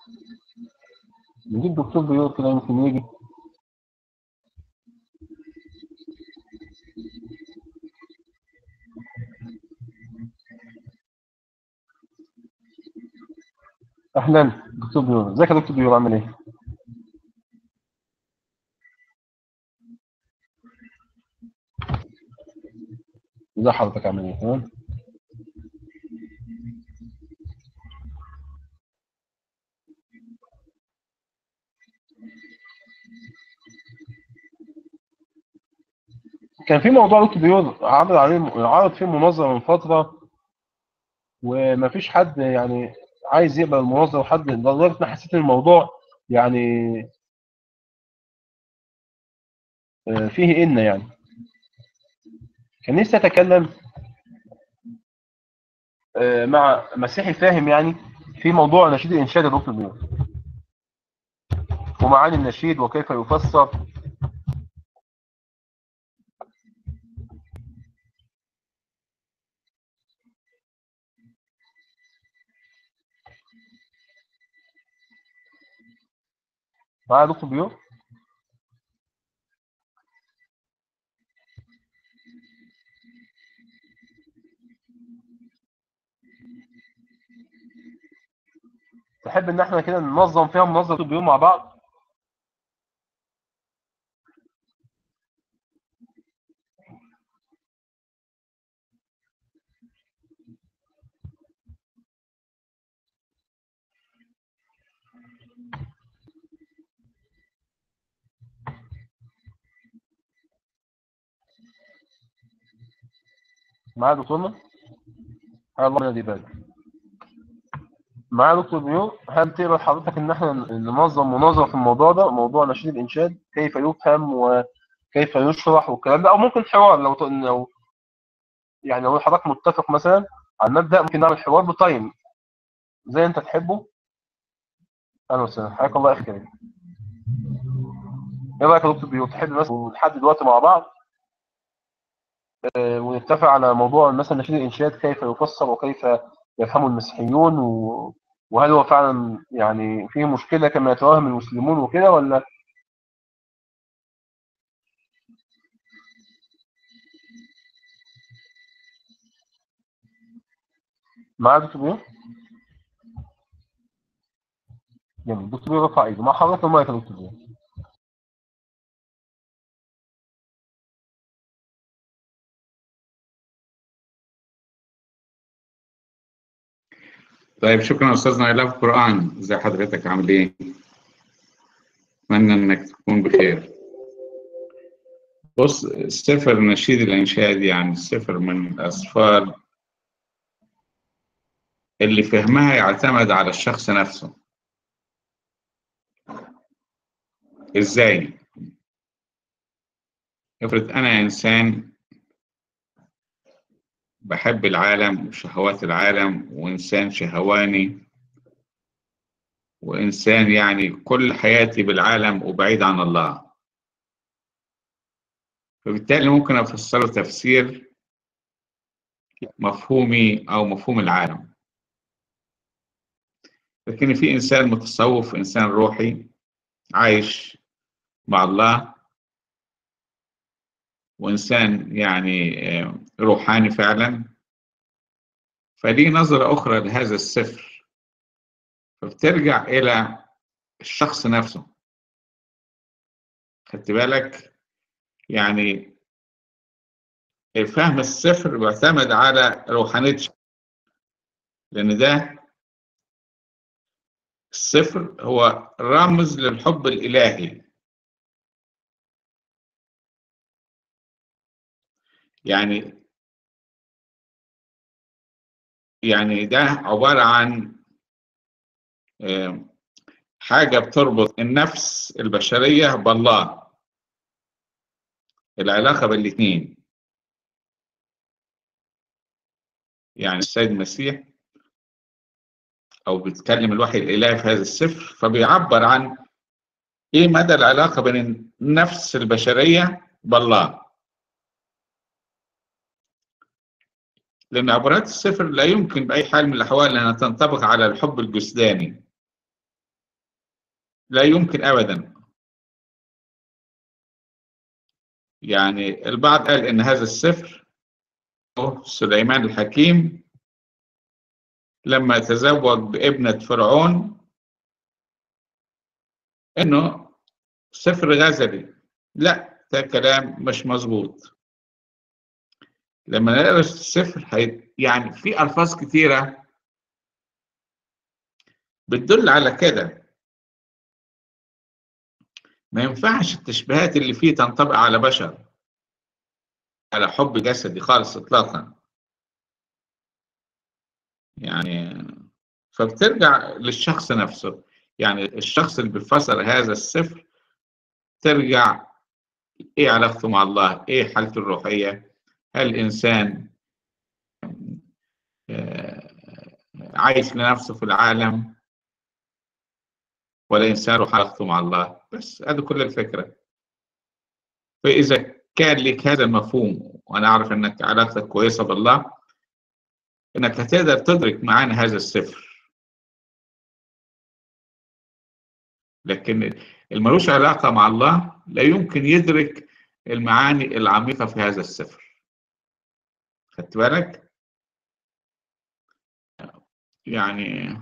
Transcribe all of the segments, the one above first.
نجيب دكتور بيور كده يمكن يجي اهلا دكتور بيور ازيك يا دكتور بيور عامل ايه ازي حضرتك عامل ايه تمام كان في موضوع دكتور بيور عرض عليه عرض فيه منظمه من فتره ومفيش حد يعني عايز يقبل المنظمه وحد لدرجه ان حسيت ان الموضوع يعني آه، فيه ان يعني كان نفسي اتكلم آه، مع مسيحي فاهم يعني في موضوع نشيد الانشاد يا دكتور بيور ومعاني النشيد وكيف يفسر معايا يا دكتور بيور تحب ان احنا كده ننظم فيها منظمه دكتور بيور مع بعض معايا يا دكتورنا حيا الله من دي بالك معايا يا دكتور بيور هل تقبل حضرتك ان احنا ننظم مناظره في الموضوع ده موضوع نشيد الانشاد كيف يفهم وكيف يشرح والكلام ده او ممكن حوار لو ت- لو يعني لو حضرتك متفق مثلا على المبدا ممكن نعمل حوار بتايم زي انت تحبه اهلا وسهلا حياك الله يا اخي كريم ايه رايك يا دكتور بيور تحب مثلا نحدد وقت مع بعض آه، ونتفق على موضوع مثلا نشيد الانشاد كيف يفسر وكيف يفهمه المسيحيون و... وهل هو فعلا يعني فيه مشكله كما يتوهم المسلمون وكده ولا معايا يا دكتور بيور؟ جميل دكتور بيور رفع ايده مع حضرتك المايك يا دكتور بيور طيب شكرا استاذنا اله القران ازي حضرتك عامل ايه اتمنى انك تكون بخير بص سفر نشيد الانشاد يعني سفر من الاسفار اللي فهمها يعتمد على الشخص نفسه ازاي افرض انا انسان بحب العالم وشهوات العالم وانسان شهواني وانسان يعني كل حياتي بالعالم وبعيد عن الله فبالتالي ممكن افسره تفسير مفهومي او مفهوم العالم لكن في انسان متصوف انسان روحي عايش مع الله وإنسان يعني روحاني فعلا فليه نظرة أخرى لهذا السفر فبترجع إلى الشخص نفسه خدت بالك يعني فهم السفر بيعتمد على روحانية لأن ده السفر هو رمز للحب الإلهي يعني يعني ده عبارة عن حاجة بتربط النفس البشرية بالله العلاقة بالاثنين يعني السيد المسيح أو بيتكلم الوحي الإلهي في هذا السفر فبيعبر عن إيه مدى العلاقة بين النفس البشرية بالله لأن عبارات السفر لا يمكن بأي حال من الأحوال أنها تنطبق على الحب الجسداني لا يمكن ابدا يعني البعض قال ان هذا السفر سليمان الحكيم لما تزوج بابنة فرعون انه سفر غزلي لا ده كلام مش مظبوط لما نقرا السفر هي... يعني في الفاظ كتيره بتدل على كده ما ينفعش التشبيهات اللي فيه تنطبق على بشر على حب جسدي خالص اطلاقا يعني فبترجع للشخص نفسه يعني الشخص اللي بيفسر هذا السفر ترجع ايه علاقته مع الله ايه حالته الروحيه هل الانسان عايش لنفسه في العالم ولا انسان له علاقته مع الله بس هذه كل الفكره فاذا كان لك هذا المفهوم وانا اعرف انك علاقتك كويسه بالله انك هتقدر تدرك معانا هذا السفر لكن الملوش علاقه مع الله لا يمكن يدرك المعاني العميقه في هذا السفر خدت بالك يعني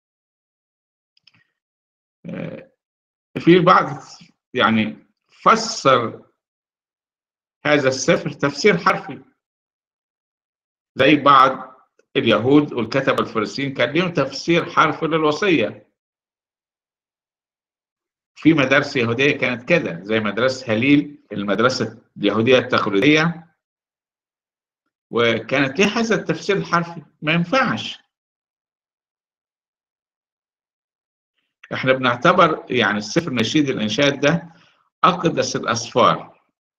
في بعض يعني فسر هذا السفر تفسير حرفي زي بعض اليهود والكتبة الفريسيين كان لهم تفسير حرفي للوصية في مدارس يهودية كانت كده زي مدرسة هليل المدرسة اليهودية التقليدية وكانت ليه هذا التفسير الحرفي ما ينفعش احنا بنعتبر يعني السفر نشيد الانشاد ده اقدس الاسفار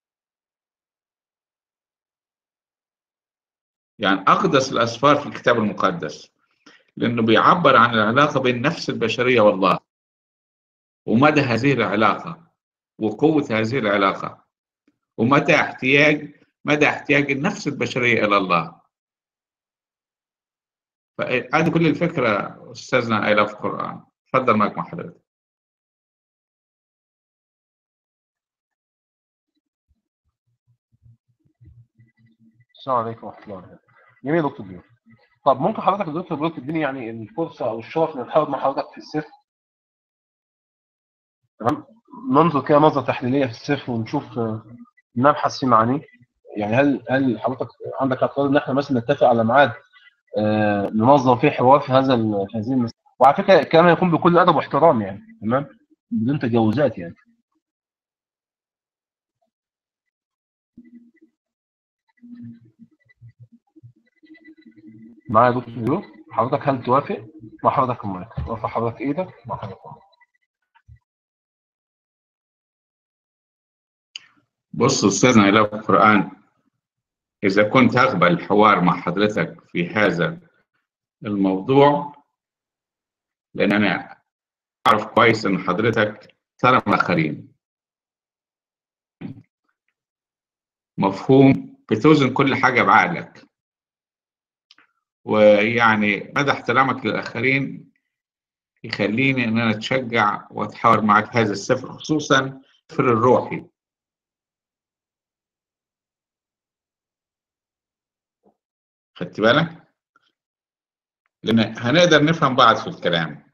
يعني اقدس الاسفار في الكتاب المقدس لانه بيعبر عن العلاقه بين النفس البشريه والله ومدى هذه العلاقه وقوه هذه العلاقه ومتى احتياج مدى احتياج النفس البشريه الى الله فهذه كل الفكره استاذنا اي في القران اتفضل معك مع حضرتك السلام عليكم ورحمه الله وبركاته جميل يا دكتور بيو طب ممكن حضرتك يا دكتور بيو تديني يعني الفرصه او الشرف ان نتحاور مع حضرتك في السفر تمام ننظر كده نظره تحليليه في السفر ونشوف نبحث في معانيه يعني هل هل حضرتك عندك اعتقاد ان احنا مثلا نتفق على ميعاد آه ننظم فيه حوار في هذا في هذه المسألة وعلى فكره الكلام هيكون بكل ادب واحترام يعني تمام بدون تجاوزات يعني معايا يا دكتور يوسف حضرتك هل توافق مع حضرتك المايك رفع حضرتك ايدك مع حضرتك المايك بص استاذنا الى القران اذا كنت اقبل الحوار مع حضرتك في هذا الموضوع لان انا اعرف كويس ان حضرتك ترى الاخرين مفهوم بتوزن كل حاجه بعقلك ويعني مدى احترامك للاخرين يخليني ان انا اتشجع واتحاور معك في هذا السفر خصوصا السفر الروحي خدت بالك لان هنقدر نفهم بعض في الكلام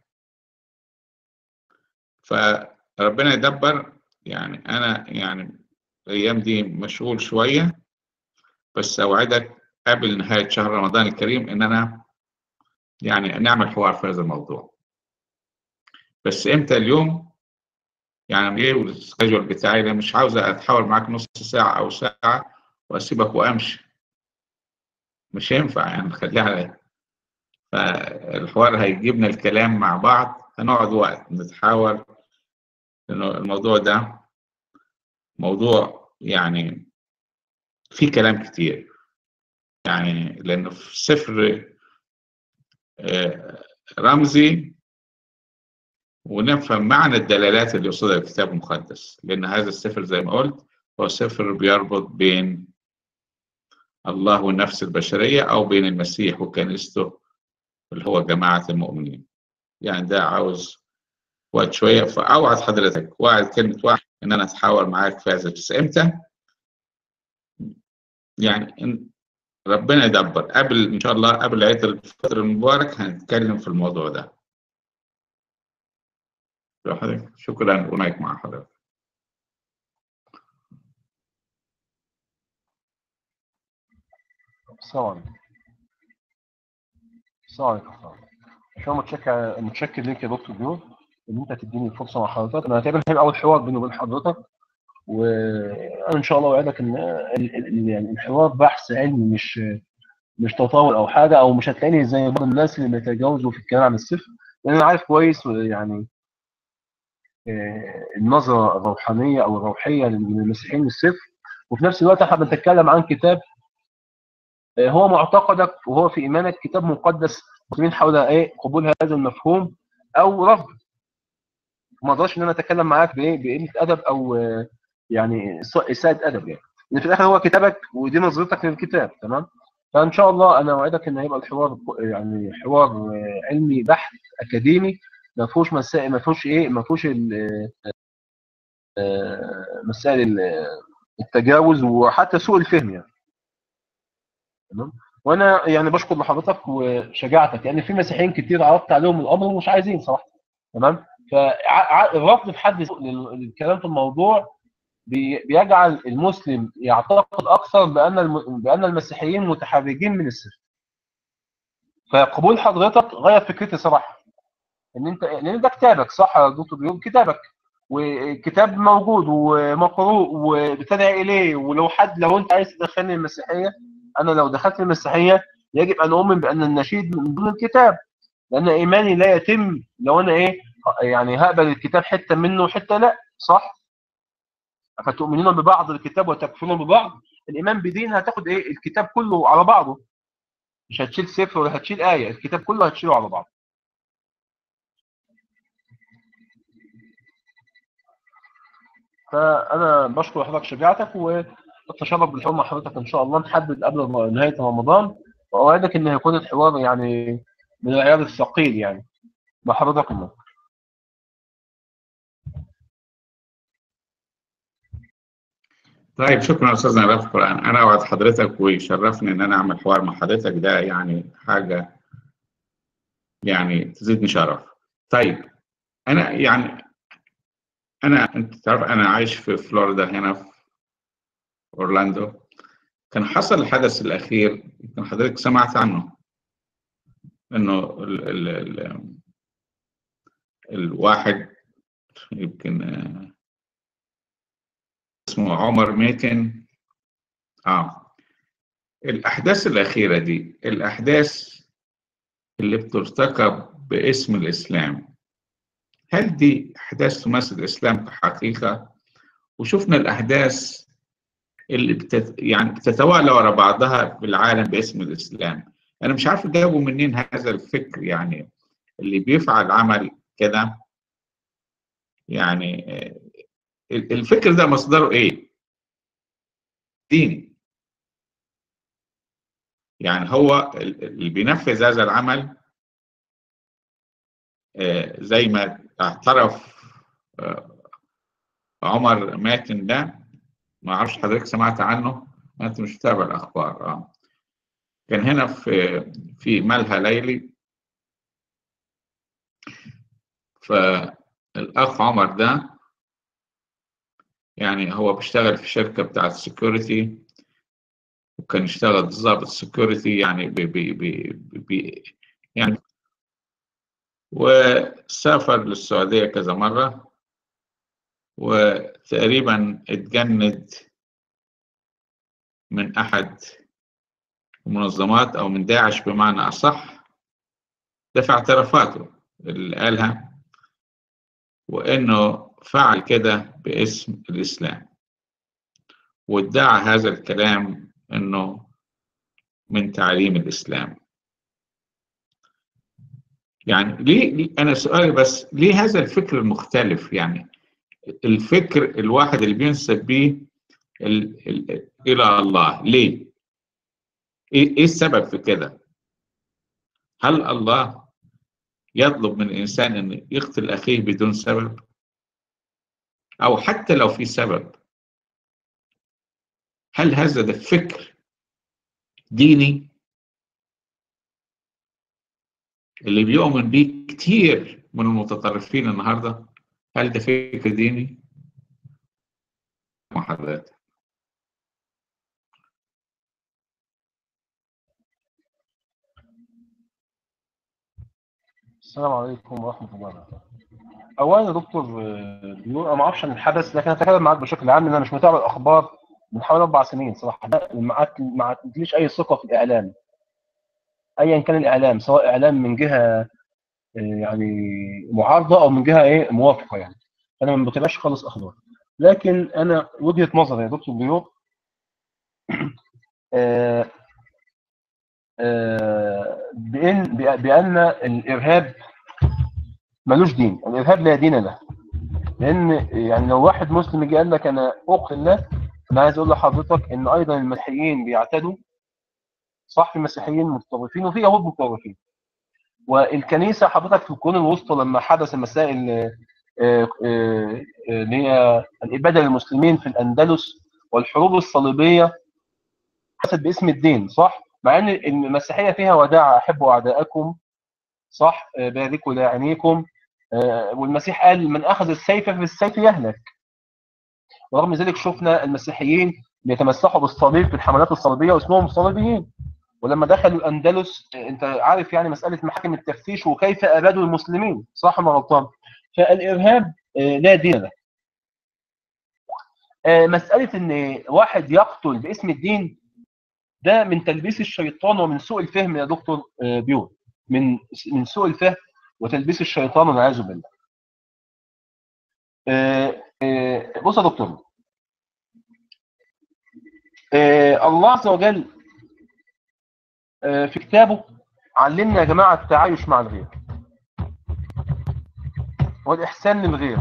فربنا يدبر يعني انا يعني الايام دي مشغول شويه بس اوعدك قبل نهايه شهر رمضان الكريم ان انا يعني نعمل حوار في هذا الموضوع بس امتى اليوم يعني ايه السكجول بتاعي انا مش عاوز اتحاور معاك نص ساعه او ساعه واسيبك وامشي مش هينفع يعني نخليها على فالحوار هيجيبنا الكلام مع بعض هنقعد وقت نتحاور لانه الموضوع ده موضوع يعني فيه كلام كتير يعني لانه في سفر رمزي ونفهم معنى الدلالات اللي يقصدها الكتاب المقدس لان هذا السفر زي ما قلت هو سفر بيربط بين الله والنفس البشريه او بين المسيح وكنيسته اللي هو جماعه المؤمنين يعني ده عاوز وقت شويه فاوعد حضرتك وعد كلمه واحد ان انا اتحاور معاك في هذا بس امتى؟ يعني إن ربنا يدبر قبل ان شاء الله قبل عيد الفطر المبارك هنتكلم في الموضوع ده حضرتك شكرا ومايك مع حضرتك السلام عليكم السلام عليكم شو متشكر متشكر ليك يا دكتور بيور ان انت تديني فرصه مع حضرتك انا تقريبا هيبقى اول حوار بيني وبين حضرتك وانا ان شاء الله اوعدك ان ال- ال- يعني الحوار بحث علمي مش مش تطاول او حاجه او مش هتلاقيني زي بعض الناس اللي بيتجاوزوا في الكلام عن الصفر لان انا عارف كويس يعني آه، النظره الروحانيه او الروحيه للمسيحيين للصفر وفي نفس الوقت احنا بنتكلم عن كتاب آه، هو معتقدك وهو في ايمانك كتاب مقدس مسلمين حول ايه قبول هذا المفهوم او رفض ما اقدرش ان انا اتكلم معاك بايه بقله ادب او آه، يعني سوء- اساءه ادب يعني لان في الاخر هو كتابك ودي نظرتك للكتاب تمام فان شاء الله انا اوعدك ان هيبقى الحوار يعني حوار آه، علمي بحت اكاديمي ما فيهوش مسائل ما فيهوش ايه ما فيهوش ال- آه، مسائل ال- التجاوز وحتى سوء الفهم يعني تمام وانا يعني بشكر لحضرتك وشجاعتك يعني في مسيحيين كتير عرضت عليهم الامر ومش عايزين صراحه تمام فالرفض في حد ذاته لل- للكلام في الموضوع بي- بيجعل المسلم يعتقد اكثر بان الم- بان المسيحيين متحرجين من السر فقبول حضرتك غير فكرتي صراحه ان انت لان ده كتابك صح يا دكتور بيقول كتابك وكتاب موجود ومقروء وبتدعي اليه ولو حد لو انت عايز تدخلني المسيحيه انا لو دخلت المسيحيه يجب ان اؤمن بان النشيد من ضمن الكتاب لان ايماني لا يتم لو انا ايه يعني هقبل الكتاب حته منه وحته لا صح فتؤمنون ببعض الكتاب وتكفرون ببعض الايمان بدين هتاخد ايه الكتاب كله على بعضه مش هتشيل سفر ولا هتشيل ايه الكتاب كله هتشيله على بعضه فانا بشكر حضرتك شجاعتك واتشرف بالحوار مع حضرتك ان شاء الله نحدد قبل نهايه رمضان واوعدك ان هيكون الحوار يعني من العيار الثقيل يعني مع حضرتك الله طيب شكرا استاذنا رافع القران انا اوعد حضرتك ويشرفني ان انا اعمل حوار مع حضرتك ده يعني حاجه يعني تزيدني شرف طيب انا يعني انا انت تعرف انا عايش في فلوريدا هنا في اورلاندو كان حصل الحدث الاخير يمكن حضرتك سمعت عنه انه ال ال ال الواحد يمكن آه، اسمه عمر ميتن اه الاحداث الاخيره دي الاحداث اللي بترتكب باسم الاسلام هل دي احداث تمثل الاسلام كحقيقه وشفنا الاحداث اللي بتت... يعني بتتوالى ورا بعضها بالعالم باسم الاسلام انا مش عارف جابوا منين هذا الفكر يعني اللي بيفعل عمل كده يعني آه، الفكر ده مصدره ايه دين يعني هو اللي بينفذ هذا العمل آه، زي ما اعترف آه، عمر ماتن ده ما اعرفش حضرتك سمعت عنه انت مش متابع الاخبار اه كان هنا في في ملهى ليلي فالاخ عمر ده يعني هو بيشتغل في شركه بتاعت سكيورتي وكان يشتغل ضابط سكيورتي يعني بي بي بي بي يعني وسافر للسعوديه كذا مره وتقريبا اتجند من احد المنظمات او من داعش بمعنى اصح ده في اعترافاته اللي قالها وانه فعل كده باسم الاسلام وادعى هذا الكلام انه من تعليم الاسلام يعني ليه انا سؤالي بس ليه هذا الفكر المختلف يعني الفكر الواحد اللي بينسب بيه ال ال الى الله ليه ايه إيه السبب في كده هل الله يطلب من الإنسان أن يقتل أخيه بدون سبب أو حتى لو في سبب هل هذا ده فكر ديني اللي بيؤمن بيه كتير من المتطرفين النهارده هل ده فكر ديني؟ محاضرات السلام عليكم ورحمة الله وبركاته. أولا يا دكتور آه، بيقول أنا ما أعرفش عن الحدث لكن هتكلم معاك بشكل عام لأن أنا مش متابع الأخبار من حوالي أربع سنين صراحة ما عاد- ما عنديش أي ثقة في الإعلام أيا كان الإعلام سواء إعلام من جهة آه، يعني معارضة أو من جهة إيه موافقة يعني أنا ما بتابعش خالص أخبار لكن أنا وجهة نظري يا دكتور بيور آه، آه، بأن بأن الإرهاب ملوش دين الإرهاب لا دين له لأن يعني لو واحد مسلم جه قال لك أنا أقتل الله أنا عايز أقول لحضرتك إن أيضا المسيحيين بيعتدوا صح في مسيحيين متطرفين وفي يهود متطرفين والكنيسة حضرتك في القرون الوسطى لما حدث مسائل آه، آه، آه، اللي هي الإبادة للمسلمين في الأندلس والحروب الصليبية حدثت باسم الدين صح؟ مع ان المسيحيه فيها وداع احبوا اعداءكم صح آه، باركوا لاعنيكم آه، والمسيح قال من اخذ السيف بالسيف يهلك ورغم ذلك شفنا المسيحيين بيتمسحوا بالصليب في الحملات الصليبيه واسمهم صليبيين ولما دخلوا الاندلس آه، انت عارف يعني مساله محاكم التفتيش وكيف ابادوا المسلمين صح ولا غلطان فالارهاب آه، لا دين له آه، مساله ان واحد يقتل باسم الدين ده من تلبيس الشيطان ومن سوء الفهم يا دكتور آه، بيون من من سوء الفهم وتلبيس الشيطان والعياذ بالله. آه، آه، بص يا دكتور آه، الله عز وجل آه، في كتابه علمنا يا جماعه التعايش مع الغير والاحسان للغير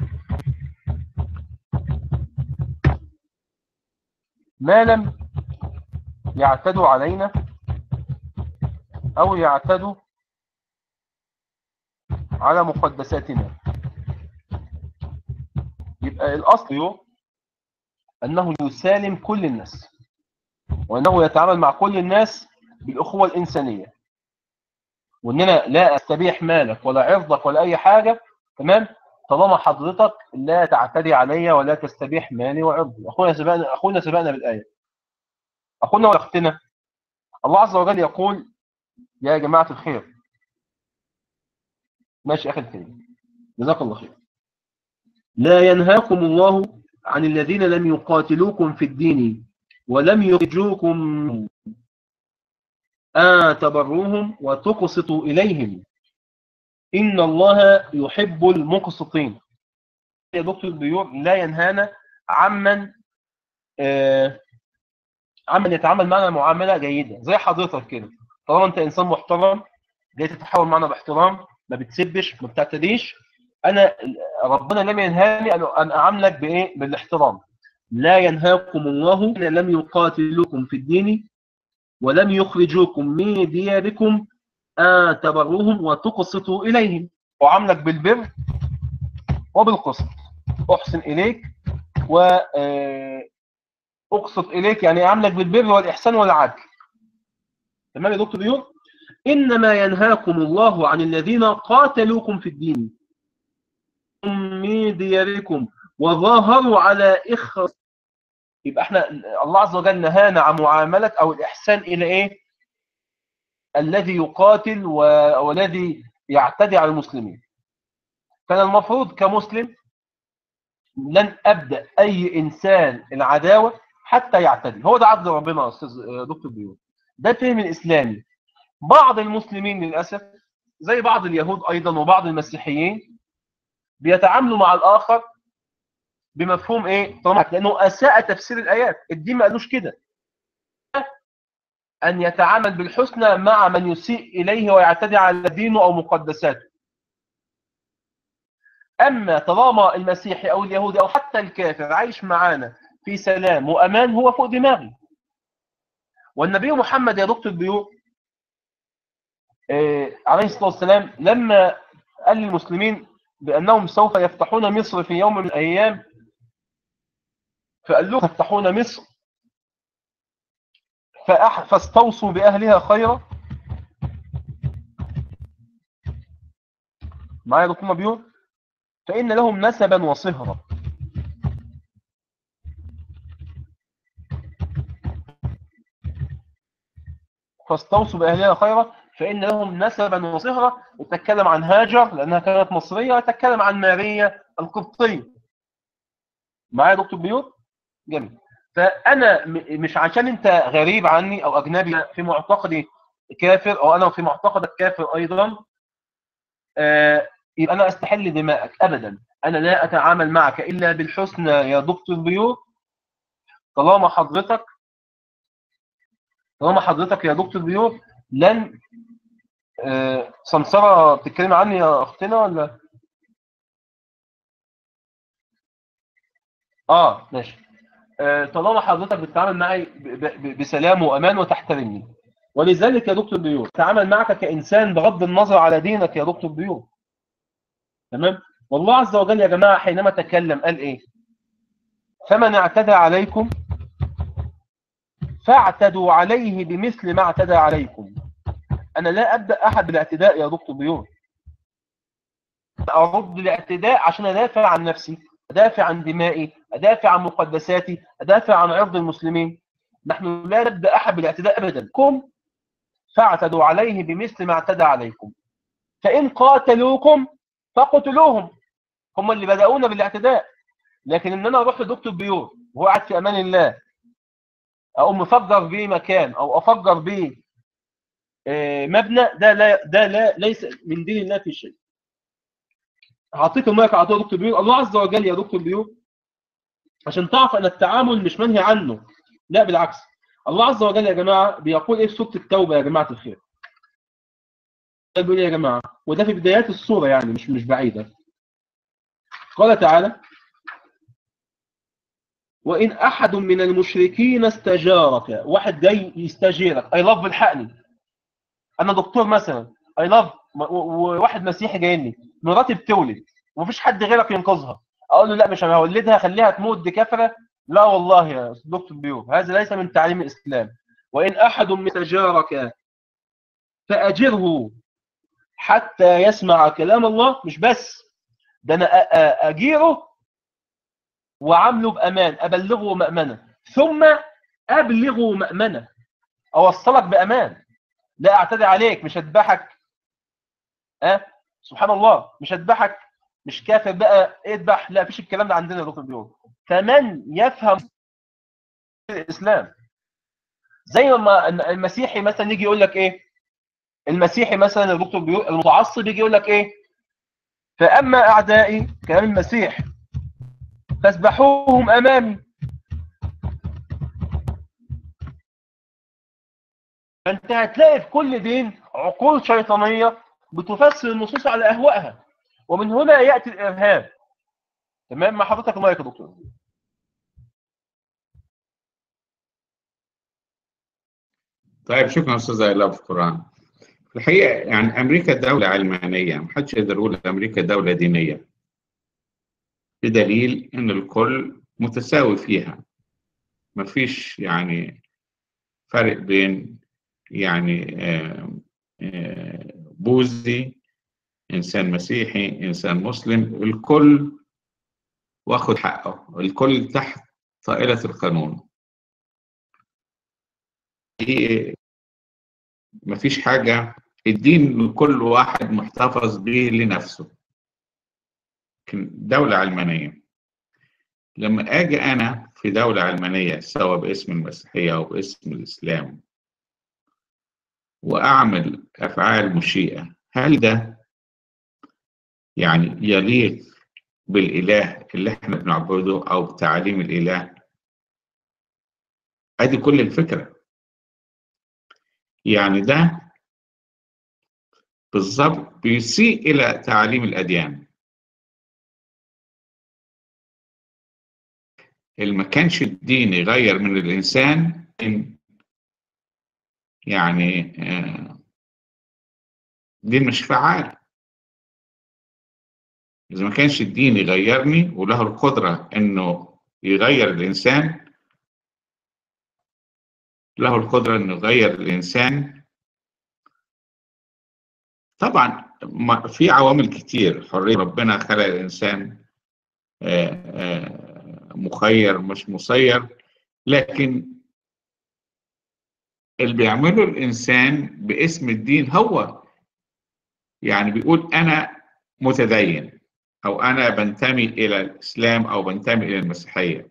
ما لم يعتدوا علينا او يعتدوا على مقدساتنا يبقى الاصل هو انه يسالم كل الناس وانه يتعامل مع كل الناس بالاخوه الانسانيه واننا لا استبيح مالك ولا عرضك ولا اي حاجه تمام طالما حضرتك لا تعتدي علي ولا تستبيح مالي وعرضي اخونا سبقنا اخونا سبقنا بالايه اخونا ولا اختنا الله عز وجل يقول يا جماعه الخير ماشي اخي الكريم جزاك الله خير لا ينهاكم الله عن الذين لم يقاتلوكم في الدين ولم يخرجوكم أن تبروهم وتقسطوا إليهم إن الله يحب المقسطين يا دكتور بيور لا ينهانا عمن آه عمن يتعامل معنا معاملة جيدة زي حضرتك كده طالما أنت إنسان محترم جاي تتحاول معنا باحترام ما بتسبش ما بتعتديش انا ربنا لم ينهاني ان ان اعاملك بايه بالاحترام لا ينهاكم الله ان لم يقاتلوكم في الدين ولم يخرجوكم من دياركم ان تبروهم وتقسطوا اليهم وعاملك بالبر وبالقسط احسن اليك و آه، اقسط اليك يعني اعاملك بالبر والاحسان والعدل تمام يا دكتور بيور انما ينهاكم الله عن الذين قاتلوكم في الدين من دياركم وظاهروا على إخر يبقى احنا الله عز وجل نهانا عن معاملة أو الإحسان إلى إيه الذي يقاتل و... والذي يعتدي على المسلمين كان المفروض كمسلم لن أبدأ أي إنسان العداوة حتى يعتدي هو ده عدل ربنا يا أستاذ دكتور بيوت ده الفهم الإسلامي بعض المسلمين للأسف زي بعض اليهود أيضا وبعض المسيحيين بيتعاملوا مع الآخر بمفهوم إيه؟ طبعا لأنه أساء تفسير الآيات الدين ما قالوش كده أن يتعامل بالحسنى مع من يسيء إليه ويعتدي على دينه أو مقدساته أما طالما المسيحي أو اليهودي أو حتى الكافر عايش معانا في سلام وأمان هو فوق دماغي والنبي محمد يا دكتور بيقول آه، عليه الصلاة والسلام لما قال للمسلمين بأنهم سوف يفتحون مصر في يوم من الأيام فقال لهم تفتحون مصر فأح فاستوصوا بأهلها خيرا معايا دكتور مبيور فإن لهم نسبا وصهرا فاستوصوا بأهلها خيرا فإن لهم نسبا وصهرا وتتكلم عن هاجر لأنها كانت مصرية وتتكلم عن ماريا القبطية معايا دكتور بيوت جميل فأنا م- مش عشان أنت غريب عني أو أجنبي في معتقدي كافر أو أنا في معتقدك كافر أيضا آه، يبقى أنا أستحل دماءك أبدا أنا لا أتعامل معك إلا بالحسنى يا دكتور بيوت طالما حضرتك طالما حضرتك يا دكتور بيوت لن آه، سمسرة بتتكلم عني يا أختنا ولا؟ آه ماشي آه، طالما حضرتك بتتعامل معي ب- ب- بسلام وأمان وتحترمني ولذلك يا دكتور بيور تعامل معك كإنسان بغض النظر على دينك يا دكتور بيور تمام والله عز وجل يا جماعة حينما تكلم قال إيه فمن اعتدى عليكم فاعتدوا عليه بمثل ما اعتدى عليكم أنا لا أبدأ أحد بالاعتداء يا دكتور بيور أرد الاعتداء عشان أدافع عن نفسي أدافع عن دمائي أدافع عن مقدساتي أدافع عن عرض المسلمين نحن لا نبدأ أحد بالاعتداء أبدا كم فاعتدوا عليه بمثل ما اعتدى عليكم فإن قاتلوكم فقتلوهم هم اللي بدأونا بالاعتداء لكن إن أنا أروح لدكتور بيور وهو قاعد في أمان الله أقوم مفجر بيه مكان أو أفجر بيه آه، مبنى ده لا ده لا ليس من دين الله في شيء هعطيك المايك على طول يا دكتور بيور الله عز وجل يا دكتور بيور عشان تعرف ان التعامل مش منهي عنه لا بالعكس الله عز وجل يا جماعه بيقول ايه في سوره التوبه يا جماعه الخير بيقول ايه يا جماعه وده في بدايات السوره يعني مش مش بعيده قال تعالى وان احد من المشركين استجارك واحد جاي يستجيرك اي لاف الحقني انا دكتور مثلا اي لاف وواحد مسيحي جاي لي مراتي بتولد ومفيش حد غيرك ينقذها اقول له لا مش انا هولدها خليها تموت دي كفره لا والله يا دكتور بيوب هذا ليس من تعليم الاسلام وان احد من استجارك فاجره حتى يسمع كلام الله مش بس ده انا أ- أ- اجيره وعامله بامان ابلغه مامنه ثم ابلغه مامنه اوصلك بامان لا اعتدي عليك مش هذبحك ها سبحان الله مش هذبحك مش كافر بقى اذبح لا فيش الكلام ده عندنا يا دكتور بيقول فمن يفهم الاسلام زي ما المسيحي مثلا يجي يقول لك ايه المسيحي مثلا يا دكتور بيقول المتعصب يجي يقول لك ايه فاما اعدائي كلام المسيح فاذبحوهم امامي فانت هتلاقي في كل دين عقول شيطانيه بتفسر النصوص على اهوائها ومن هنا ياتي الارهاب تمام مع حضرتك المايك يا دكتور طيب شكرا استاذ ايلا في القران في الحقيقه يعني امريكا دوله علمانيه محدش يقدر يقول امريكا دوله دينيه بدليل ان الكل متساوي فيها مفيش يعني فرق بين يعني آه، آه، بوذي انسان مسيحي انسان مسلم الكل واخد حقه الكل تحت طائله القانون دي مفيش حاجه الدين لكل واحد محتفظ به لنفسه لكن دولة علمانية لما أجي أنا في دولة علمانية سواء باسم المسيحية أو باسم الإسلام وأعمل أفعال مشيئة هل ده يعني يليق بالإله اللي احنا بنعبده أو بتعاليم الإله أدي كل الفكرة يعني ده بالظبط بيسيء إلى تعاليم الأديان اللي ما كانش الدين يغير من الإنسان يعني آه دين مش فعال إذا ما كانش الدين يغيرني وله القدرة إنه يغير الإنسان له القدرة إنه يغير الإنسان طبعا ما- في عوامل كتير حرية ربنا خلق الإنسان آه، آه، مخير مش مسير لكن اللي بيعمله الإنسان باسم الدين هو يعني بيقول أنا متدين أو أنا بنتمي إلى الإسلام أو بنتمي إلى المسيحية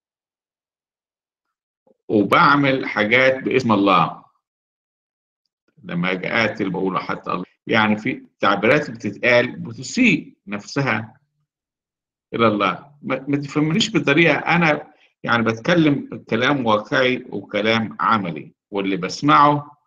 وبعمل حاجات باسم الله لما أجي قاتل بقول حتى الله يعني في تعبيرات بتتقال بتسيء نفسها إلى الله ما ما تفهمنيش بطريقة أنا يعني بتكلم كلام واقعي وكلام عملي واللي بسمعه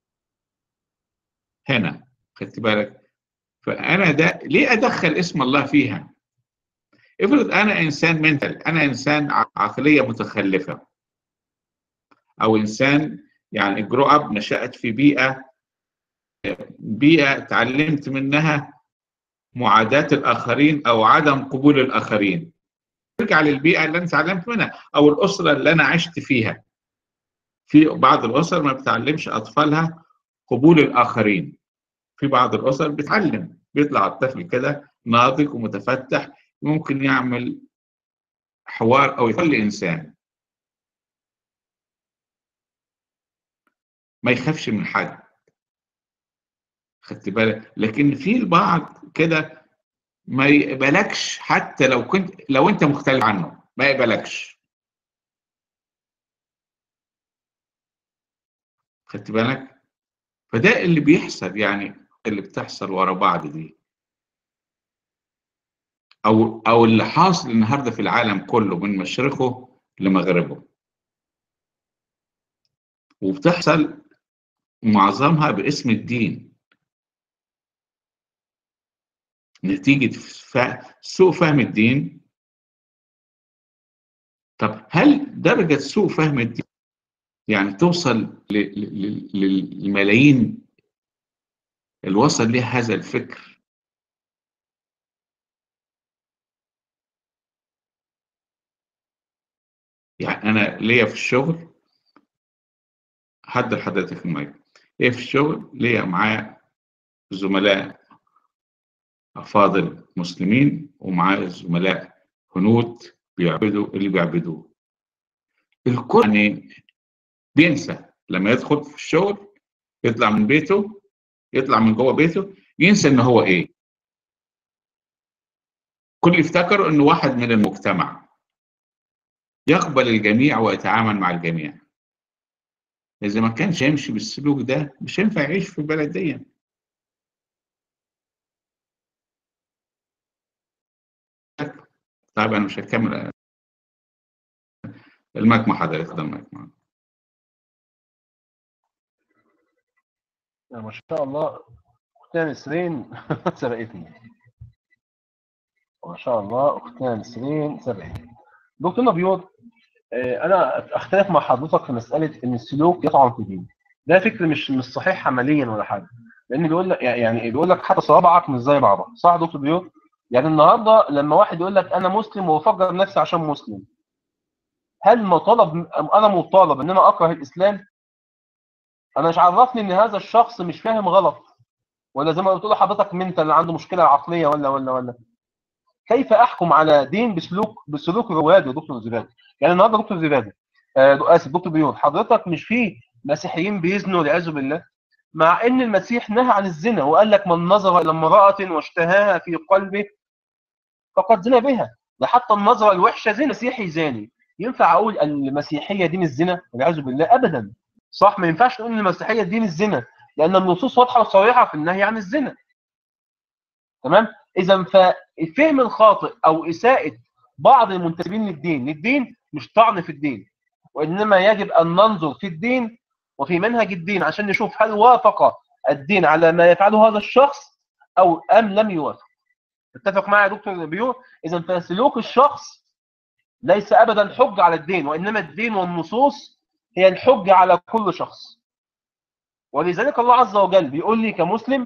هنا خدت بالك فأنا ده ليه أدخل اسم الله فيها افرض أنا إنسان منتل أنا إنسان ع- عقلية متخلفة أو إنسان يعني جرو أب نشأت في بيئة بيئة تعلمت منها معاداة الآخرين أو عدم قبول الآخرين ترجع للبيئة اللي أنا اتعلمت منها أو الأسرة اللي أنا عشت فيها في بعض الأسر ما بتعلمش أطفالها قبول الآخرين في بعض الأسر بتعلم بيطلع الطفل كده ناضج ومتفتح ممكن يعمل حوار أو يكون إنسان ما يخافش من حد خدت بالك لكن في البعض كده ما يقبلكش حتى لو كنت لو انت مختلف عنه ما يقبلكش خدت بالك فده اللي بيحصل يعني اللي بتحصل ورا بعض دي او او اللي حاصل النهارده في العالم كله من مشرقه لمغربه وبتحصل معظمها باسم الدين نتيجة ف- سوء فهم الدين طب هل درجة سوء فهم الدين يعني توصل ل- ل- ل- للملايين اللي وصل ليه هذا الفكر يعني أنا ليا في الشغل حضر حضرتك المايك ليا في الشغل ليا معايا زملاء أفاضل مسلمين ومعايا زملاء هنود بيعبدوا اللي بيعبدوه الكل يعني بينسى لما يدخل في الشغل يطلع من بيته يطلع من جوه بيته ينسى ان هو ايه كل يفتكر انه واحد من المجتمع يقبل الجميع ويتعامل مع الجميع اذا ما كانش يمشي بالسلوك ده مش هينفع يعيش في البلد دي طيب انا مش هكمل المايك مع حضرتك ده المايك معاك. ما شاء الله اختنا نسرين سبقتني ما شاء الله اختنا نسرين سبقتني دكتور نبيور آه، انا اختلف مع حضرتك في مساله ان السلوك يطعن في الدين ده فكر مش مش صحيح عمليا ولا حاجه لان بيقول لك يعني بيقول لك حتى صوابعك مش زي بعضها صح يا دكتور بيور يعني النهارده لما واحد يقول لك انا مسلم وافجر نفسي عشان مسلم هل مطالب انا مطالب ان انا اكره الاسلام انا مش عرفني ان هذا الشخص مش فاهم غلط ولا زي ما قلت له حضرتك منت اللي عنده مشكله عقليه ولا ولا ولا كيف احكم على دين بسلوك بسلوك رواد يا دكتور زبادي يعني النهارده دكتور زبادي آه اسف دكتور بيون حضرتك مش في مسيحيين بيزنوا والعياذ بالله مع ان المسيح نهى عن الزنا وقال لك من نظر الى امراه واشتهاها في قلبه فقد زنا بها ده حتى النظره الوحشه زي مسيحي زاني ينفع اقول المسيحيه دين الزنا والعياذ بالله ابدا صح ما ينفعش نقول ان المسيحيه دين الزنا لان النصوص واضحه وصريحه في النهي عن الزنا تمام اذا فالفهم الخاطئ او اساءه بعض المنتسبين للدين للدين مش طعن في الدين وانما يجب ان ننظر في الدين وفي منهج الدين عشان نشوف هل وافق الدين على ما يفعله هذا الشخص او ام لم يوافق اتفق معي يا دكتور بيو اذا فسلوك الشخص ليس ابدا حجه على الدين وانما الدين والنصوص هي الحجه على كل شخص ولذلك الله عز وجل بيقول لي كمسلم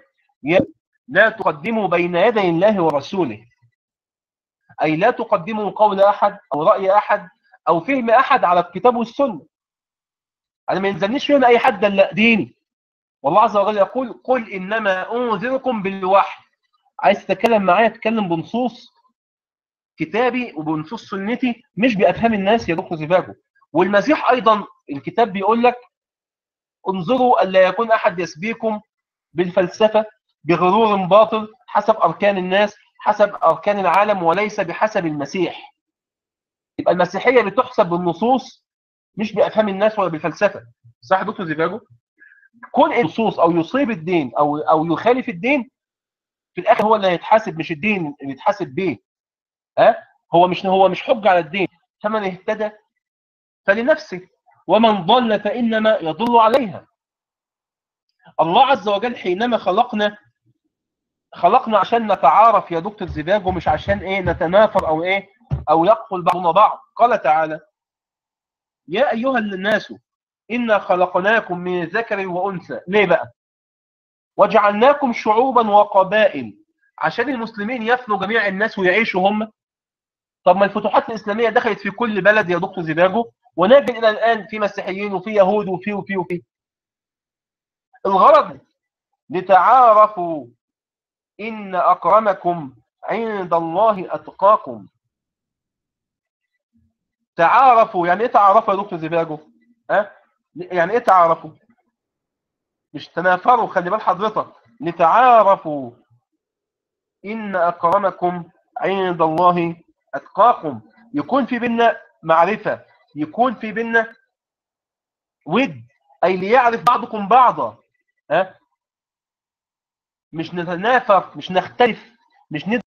لا تقدموا بين يدي الله ورسوله أي لا تقدموا قول أحد أو رأي أحد أو فهم أحد على الكتاب والسنة أنا ما ينزلنيش فهم أي حد لا ديني والله عز وجل يقول قل إنما أنذركم بالوحي عايز تتكلم معايا تتكلم بنصوص كتابي وبنصوص سنتي مش بأفهام الناس يا دكتور زيفاجو والمسيح أيضا الكتاب بيقول لك انظروا ألا يكون أحد يسبيكم بالفلسفة بغرور باطل حسب أركان الناس حسب أركان العالم وليس بحسب المسيح يبقى المسيحية بتحسب بالنصوص مش بأفهام الناس ولا بالفلسفة صح يا دكتور زيفاجو كون النصوص أو يصيب الدين أو أو يخالف الدين في الآخر هو اللي هيتحاسب مش الدين اللي يتحاسب بيه ها هو مش هو مش حجة على الدين فمن اهتدى فلنفسه ومن ضل فإنما يضل عليها الله عز وجل حينما خلقنا خلقنا عشان نتعارف يا دكتور زباج ومش عشان ايه نتنافر او ايه او يقتل بعضنا بعض قال تعالى يا ايها الناس انا خلقناكم من ذكر وانثى ليه بقى وجعلناكم شعوبا وقبائل عشان المسلمين يفنوا جميع الناس ويعيشوا هم طب ما الفتوحات الاسلاميه دخلت في كل بلد يا دكتور زباجو ونجد الى الان في مسيحيين وفي يهود وفي وفي وفي الغرض لتعارفوا إن أكرمكم عند الله أتقاكم تعارفوا يعني إيه تعارفوا يا دكتور زباجو؟ أه؟ يعني إيه تعارفوا؟ مش تنافروا خلي بال حضرتك لتعارفوا إن أكرمكم عند الله أتقاكم يكون في بيننا معرفة يكون في بيننا ود أي ليعرف بعضكم بعضا أه؟ مش نتنافر مش نختلف مش ند...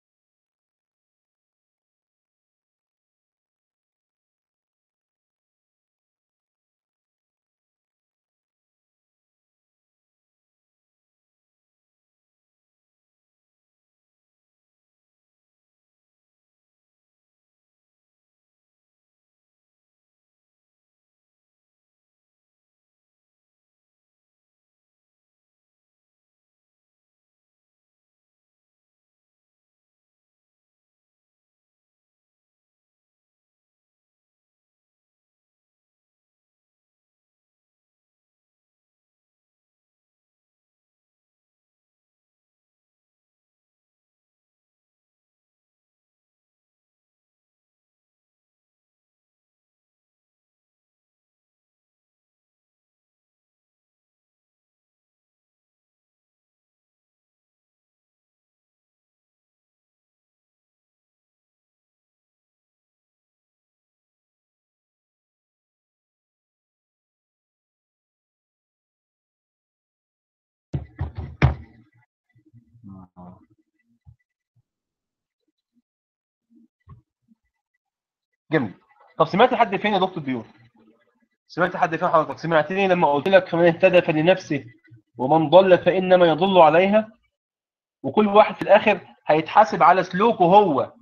جميل طب سمعت لحد فين يا دكتور بيور سمعت لحد فين حضرتك سمعتني لما قلت لك فمن اهتدى فلنفسه ومن ضل فانما يضل عليها وكل واحد في الاخر هيتحاسب على سلوكه هو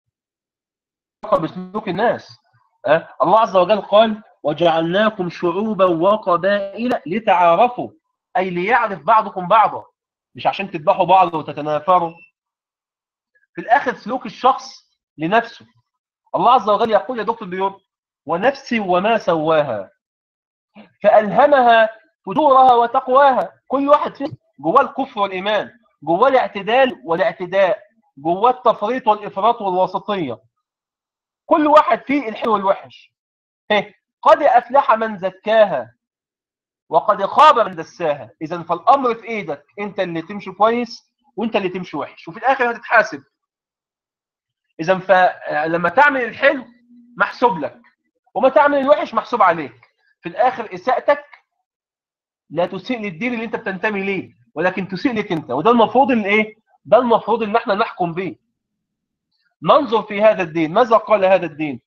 بسلوك الناس أه؟ الله عز وجل قال وجعلناكم شعوبا وقبائل لتعارفوا اي ليعرف بعضكم بعضا مش عشان تذبحوا بعض وتتنافروا في الاخر سلوك الشخص لنفسه الله عز وجل يقول يا دكتور بيور ونفس وما سواها فألهمها فجورها وتقواها كل واحد فيه جواه الكفر والإيمان جواه الاعتدال والاعتداء جواه التفريط والإفراط والوسطية كل واحد فيه الحلو والوحش قد أفلح من زكاها وقد خاب من دساها إذا فالأمر في إيدك أنت اللي تمشي كويس وأنت اللي تمشي وحش وفي الآخر هتتحاسب اذا فلما تعمل الحلو محسوب لك وما تعمل الوحش محسوب عليك في الاخر اساءتك لا تسيء للدين اللي انت بتنتمي ليه ولكن تسيء لك انت وده المفروض ان ايه ده المفروض ان احنا نحكم به ننظر في هذا الدين ماذا قال هذا الدين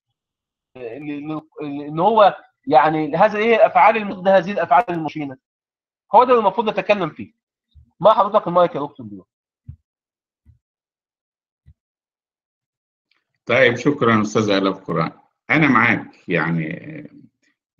ان هو يعني هذا ايه الافعال المضده هذه الافعال المشينه هو ده المفروض نتكلم فيه ما حضرتك المايك يا دكتور بيو طيب شكرا استاذ الاف قران انا معاك يعني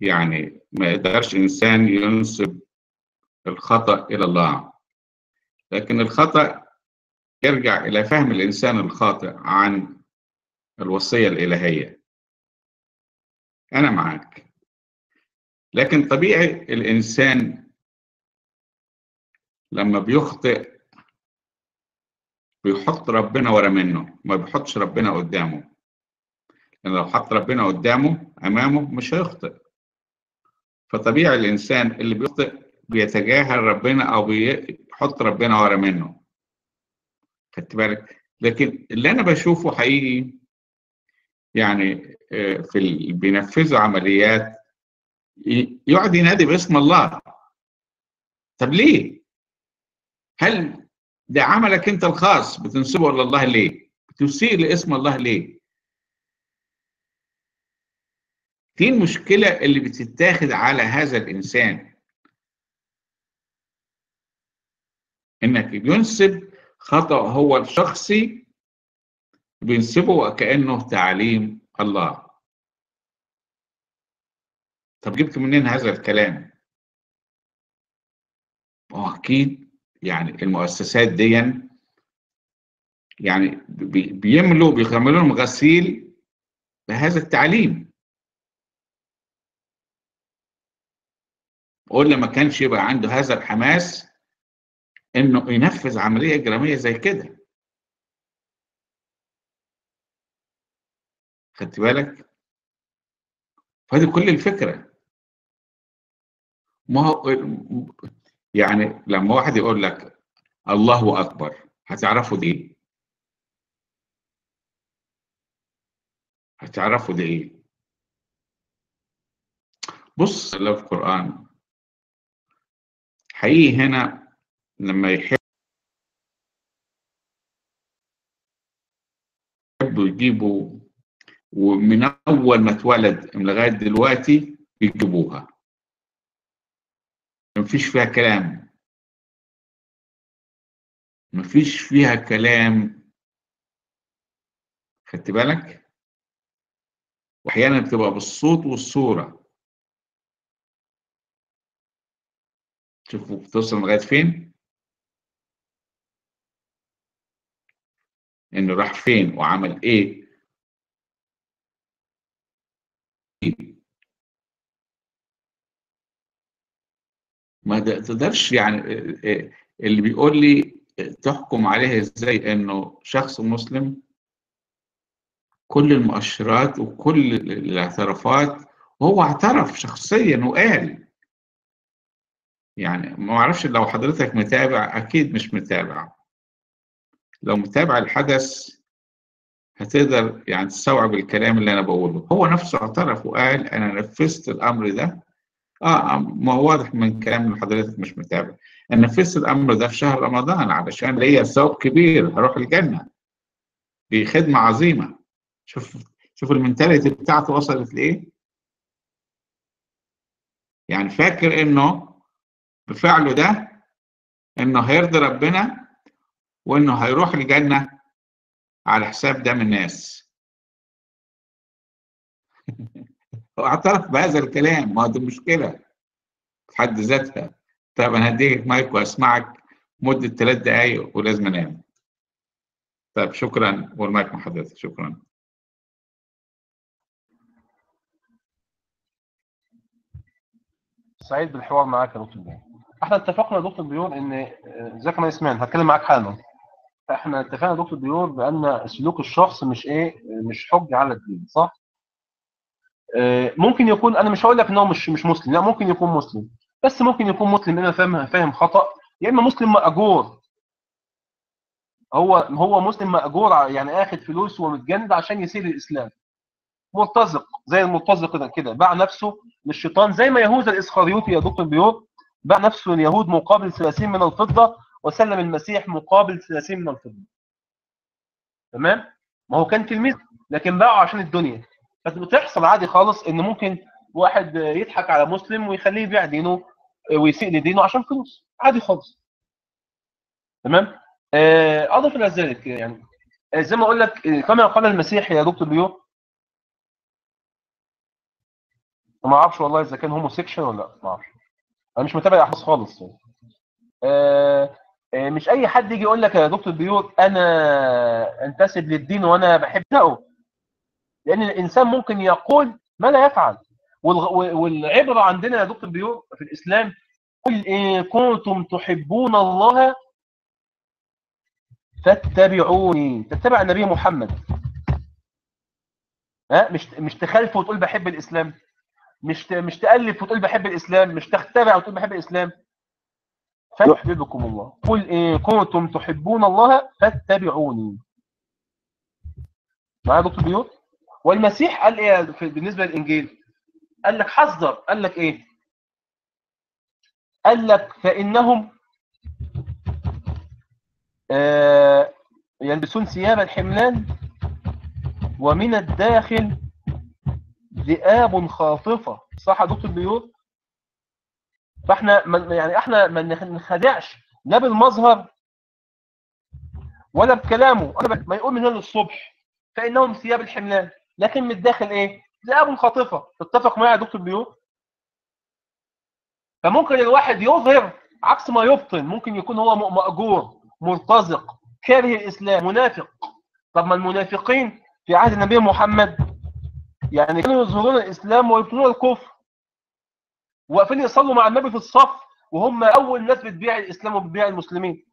يعني ما يقدرش انسان ينسب الخطا الى الله لكن الخطأ يرجع إلى فهم الإنسان الخاطئ عن الوصية الإلهية أنا معك لكن طبيعي الإنسان لما بيخطئ بيحط ربنا ورا منه ما بيحطش ربنا قدامه لأن لو حط ربنا قدامه أمامه مش هيخطئ فطبيعي الإنسان اللي بيخطئ بيتجاهل ربنا أو بيحط ربنا ورا منه خدت بالك لكن اللي أنا بشوفه حقيقي يعني في ال... بينفذوا عمليات يقعد ينادي باسم الله طب ليه؟ هل ده عملك انت الخاص بتنسبه لله ليه؟ بتسيء لاسم الله ليه؟ دي المشكلة اللي بتتاخد على هذا الإنسان إنك بينسب خطأ هو الشخصي بينسبه وكأنه تعليم الله طب جبت منين هذا الكلام؟ هو أكيد يعني المؤسسات دي يعني بيملوا بيعملوا لهم غسيل بهذا التعليم قلنا ما كانش يبقى عنده هذا الحماس انه ينفذ عمليه اجراميه زي كده خدت بالك فهذه كل الفكره ما هو يعني لما واحد يقول لك الله اكبر هتعرفوا دي ايه هتعرفوا دي ايه بص لو في القران حقيقي هنا لما يحبوا يجيبوا ومن اول ما اتولد لغايه دلوقتي يجيبوها مفيش فيها كلام مفيش فيها كلام خدت بالك واحيانا بتبقى بالصوت والصوره شوفوا بتوصل لغايه فين انه راح فين وعمل ايه ما تقدرش يعني اللي بيقول لي تحكم عليه ازاي انه شخص مسلم كل المؤشرات وكل الاعترافات وهو اعترف شخصيا وقال يعني ما اعرفش لو حضرتك متابع اكيد مش متابع لو متابع الحدث هتقدر يعني تستوعب الكلام اللي انا بقوله هو نفسه اعترف وقال انا نفذت الامر ده اه ما هو واضح من كلام اللي حضرتك مش متابع انا نفذت الامر ده في شهر رمضان علشان ليا ثواب كبير هروح الجنه دي خدمه عظيمه شوف شوف المنتاليتي بتاعته وصلت لايه يعني فاكر انه بفعله ده انه هيرضي ربنا وانه هيروح الجنه على حساب دم الناس هو اعترف بهذا الكلام ما دي مشكله في حد ذاتها طب انا هديك مايك واسمعك مده ثلاث دقائق ولازم انام طيب شكرا والمايك مع حضرتك شكرا سعيد بالحوار معاك يا دكتور بيور احنا اتفقنا يا دكتور بيور ان ازيك يا اسمان هتكلم معاك حالا احنا اتفقنا يا دكتور بيور بان سلوك الشخص مش ايه مش حجه على الدين صح اه ممكن يكون انا مش هقول لك ان هو مش مش مسلم لا ممكن يكون مسلم بس ممكن يكون مسلم انا فاهم فاهم خطا يا اما مسلم ماجور هو هو مسلم ماجور يعني اخد فلوس ومتجند عشان يسير الاسلام مرتزق زي المرتزق كده كده باع نفسه للشيطان زي ما يهوذا الاسخريوطي يا دكتور بيور باع نفسه لليهود مقابل 30 من الفضه وسلم المسيح مقابل 30 من الفضه تمام ما هو كان تلميذ لكن باعه عشان الدنيا بس بتحصل عادي خالص ان ممكن واحد يضحك على مسلم ويخليه يبيع دينه ويسيء لدينه عشان فلوس عادي خالص تمام اضف الى ذلك يعني زي ما اقول لك كما قال المسيح يا دكتور بيور ما اعرفش والله اذا كان هوموسيكشن ولا لا ما اعرفش انا مش متابع الاحداث خالص يعني. آه آه، مش اي حد يجي يقول لك يا دكتور بيوت انا انتسب للدين وانا بحبه لان الانسان ممكن يقول ما لا يفعل والغ- والعبره عندنا يا دكتور بيوت في الاسلام قل ان كنتم تحبون الله فاتبعوني تتبع النبي محمد ها مش مش تخالف وتقول بحب الاسلام مش ت- مش تالف وتقول بحب الاسلام مش تخترع وتقول بحب الاسلام فيحببكم الله قل ان كنتم تحبون الله فاتبعوني معايا يا دكتور بيوت والمسيح قال ايه في- بالنسبه للانجيل قال لك حذر قال لك ايه قال لك فانهم آه يلبسون ثياب الحملان ومن الداخل ذئاب خاطفه صح يا دكتور بيوت فاحنا ما- يعني احنا ما نخدعش لا بالمظهر ولا بكلامه أنا ما يقول من هنا للصبح فانهم ثياب الحملان لكن من الداخل ايه ذئاب خاطفه تتفق معي يا دكتور بيوت فممكن الواحد يظهر عكس ما يبطن ممكن يكون هو م- مأجور مرتزق كاره الاسلام منافق طب ما المنافقين في عهد النبي محمد يعني كانوا يظهرون الاسلام ويبطنون الكفر واقفين يصلوا مع النبي في الصف وهم اول ناس بتبيع الاسلام وبتبيع المسلمين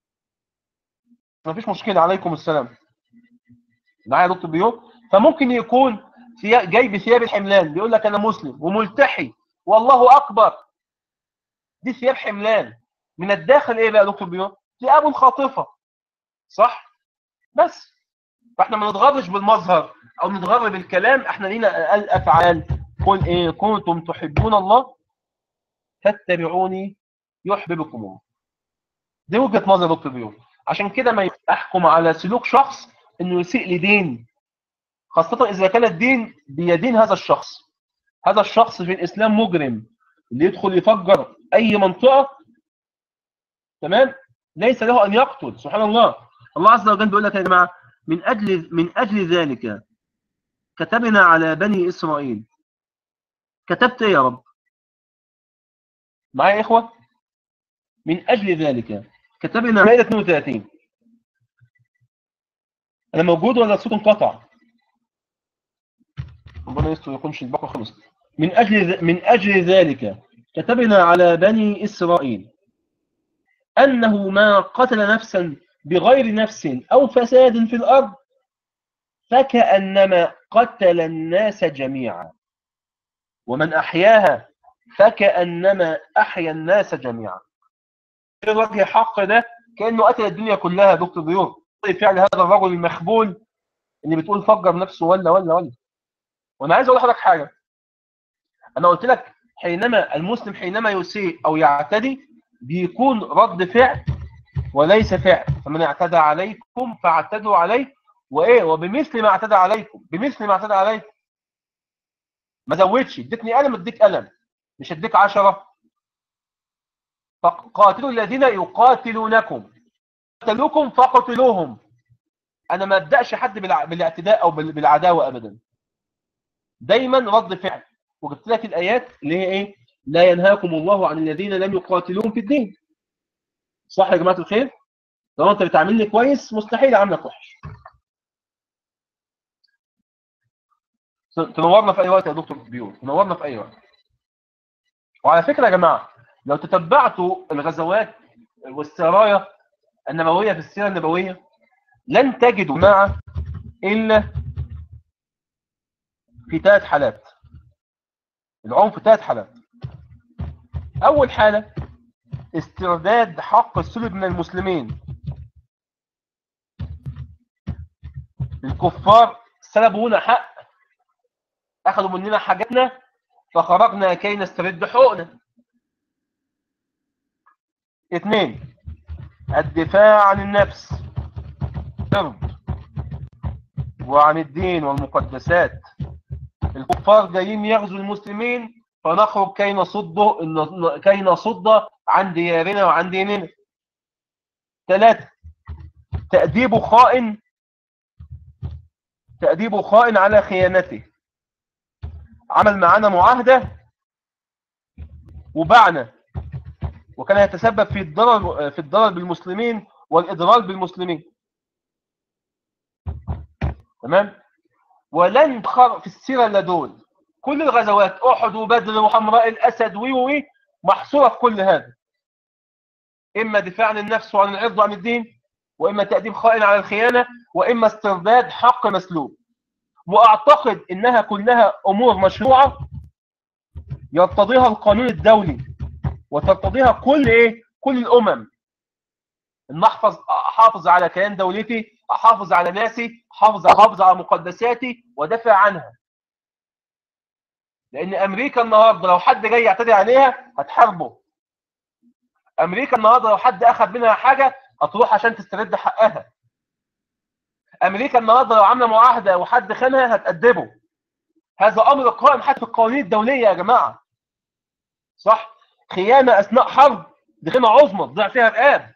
مفيش مشكله عليكم السلام معايا يا دكتور بيوت فممكن يكون ثيا- جاي بثياب الحملان بيقول لك انا مسلم وملتحي والله اكبر دي ثياب حملان من الداخل ايه بقى يا دكتور بيوت ثياب خاطفه صح بس فاحنا ما نتغرش بالمظهر او نتغر بالكلام احنا لينا الافعال قل ايه كنتم تحبون الله فاتبعوني يحببكم الله دي وجهه نظر يا دكتور بيوت عشان كده ما احكم على سلوك شخص انه يسيء لدين خاصة إذا كان الدين بيدين هذا الشخص هذا الشخص في الإسلام مجرم اللي يدخل يفجر أي منطقة تمام ليس له أن يقتل سبحان الله الله عز وجل بيقول لك يا جماعة من أجل من أجل ذلك كتبنا على بني إسرائيل كتبت إيه يا رب معايا يا إخوة من أجل ذلك كتبنا مائدة 32 أنا موجود ولا الصوت انقطع ربنا يستر يكونش البقرة خلص من أجل من أجل ذلك كتبنا على بني إسرائيل أنه ما قتل نفسا بغير نفس أو فساد في الأرض فكأنما قتل الناس جميعا ومن أحياها فكأنما أحيا الناس جميعا الوجه حق ده كأنه قتل الدنيا كلها دكتور ضيوف فعل هذا الرجل المخبول اللي بتقول فجر نفسه ولا ولا ولا وانا عايز اقول لحضرتك حاجه انا قلت لك حينما المسلم حينما يسيء او يعتدي بيكون رد فعل وليس فعل فمن اعتدى عليكم فاعتدوا عليه وايه وبمثل ما اعتدى عليكم بمثل ما اعتدى عليكم ما زودش اديتني قلم اديك قلم مش اديك عشرة فقاتلوا الذين يقاتلونكم قتلوكم فقتلوهم انا ما ابداش حد بالع- بالاعتداء او بال- بالعداوه ابدا دايما رد فعل وجبت لك الايات اللي هي ايه لا ينهاكم الله عن الذين لم يقاتلوهم في الدين صح يا جماعه الخير لو انت بتعاملني كويس مستحيل اعاملك وحش تنورنا في اي وقت يا دكتور بيور تنورنا في اي وقت وعلى فكره يا جماعه لو تتبعتوا الغزوات والسرايا النبويه في السيره النبويه لن تجدوا مع الا في ثلاث حالات العنف في ثلاث حالات اول حاله استرداد حق السلب من المسلمين الكفار سلبونا حق اخذوا مننا حاجاتنا فخرجنا كي نسترد حقوقنا اثنين الدفاع عن النفس الارض وعن الدين والمقدسات الكفار جايين يغزوا المسلمين فنخرج كي نصده كي نصد عن ديارنا وعن ديننا ثلاثة تأديب خائن تأديب خائن على خيانته عمل معانا معاهدة وبعنا وكان يتسبب في الضرر في الضرر بالمسلمين والاضرار بالمسلمين تمام ولن خر في السيره الا دول كل الغزوات احد وبدر وحمراء الاسد وي وي محصوره في كل هذا اما دفاع عن النفس وعن العرض وعن الدين واما تاديب خائن على الخيانه واما استرداد حق مسلوب واعتقد انها كلها امور مشروعه يرتضيها القانون الدولي وترتضيها كل ايه كل الامم ان احفظ احافظ على كيان دولتي احافظ على ناسي احافظ احافظ على مقدساتي ودافع عنها لان امريكا النهارده لو حد جاي يعتدي عليها هتحاربه امريكا النهارده لو حد اخذ منها حاجه هتروح عشان تسترد حقها امريكا النهارده لو عامله معاهده وحد خانها هتأدبه هذا امر قائم حتى في القوانين الدوليه يا جماعه صح خيانه اثناء حرب دي خيانه عظمى تضيع فيها رقاب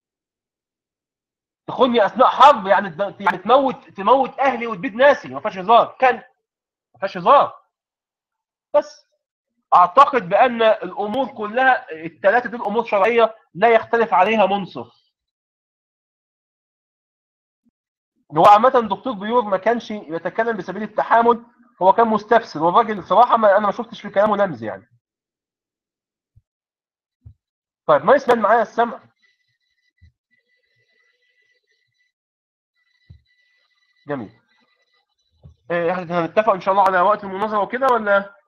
تخوني اثناء حرب يعني يعني تموت تموت اهلي وتبيد ناسي ما فيهاش هزار كان ما فيهاش هزار بس اعتقد بان الامور كلها الثلاثه دول امور شرعيه لا يختلف عليها منصف هو عامة دكتور بيور ما كانش يتكلم بسبيل التحامل هو كان مستفسر والراجل صراحة ما انا ما شفتش في كلامه لمز يعني طيب نايس مان معايا السمع جميل ايه احنا هنتفق ان شاء الله على وقت المناظرة وكده ولا